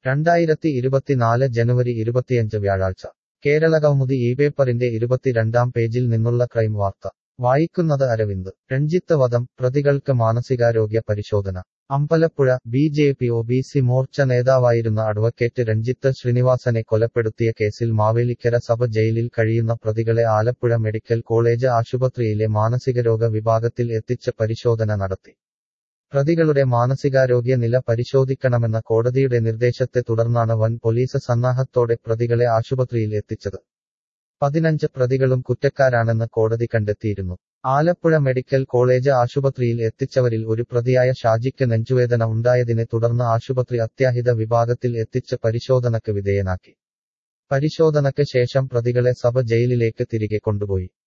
രണ്ടായിരത്തി ഇരുപത്തിനാല് ജനുവരി ഇരുപത്തിയഞ്ച് വ്യാഴാഴ്ച കേരളകൗമുദി ഈ പേപ്പറിന്റെ ഇരുപത്തിരണ്ടാം പേജിൽ നിന്നുള്ള ക്രൈം വാർത്ത വായിക്കുന്നത് അരവിന്ദ് രഞ്ജിത്ത് വധം പ്രതികൾക്ക് മാനസികാരോഗ്യ പരിശോധന Ambalappuzha B J P O B C Morcha നേതാവായിരുന്ന അഡ്വക്കേറ്റ് രഞ്ജിത്ത് ശ്രീനിവാസനെ കൊലപ്പെടുത്തിയ കേസിൽ മാവേലിക്കര സബ് ജയിലിൽ കഴിയുന്ന പ്രതികളെ ആലപ്പുഴ മെഡിക്കൽ കോളേജ് ആശുപത്രിയിലെ മാനസികരോഗ വിഭാഗത്തിൽ എത്തിച്ച് പരിശോധന നടത്തി പ്രതികളുടെ മാനസികാരോഗ്യ നില പരിശോധിക്കണമെന്ന കോടതിയുടെ നിർദ്ദേശത്തെ തുടർന്നാണ് വൻ പോലീസ് സന്നാഹത്തോടെ പ്രതികളെ ആശുപത്രിയിൽ എത്തിച്ചത് പതിനഞ്ച് പ്രതികളും കുറ്റക്കാരാണെന്ന് കോടതി കണ്ടെത്തിയിരുന്നു ആലപ്പുഴ മെഡിക്കൽ കോളേജ് ആശുപത്രിയിൽ എത്തിച്ചവരിൽ ഒരു പ്രതിയായ ഷാജിക്ക് നെഞ്ചുവേദന ഉണ്ടായതിനെ തുടർന്ന് ആശുപത്രി അത്യാഹിത വിഭാഗത്തിൽ എത്തിച്ച് പരിശോധനക്ക് വിധേയനാക്കി പരിശോധനക്ക് ശേഷം പ്രതികളെ സബ് ജയിലിലേക്ക് തിരികെ കൊണ്ടുപോയി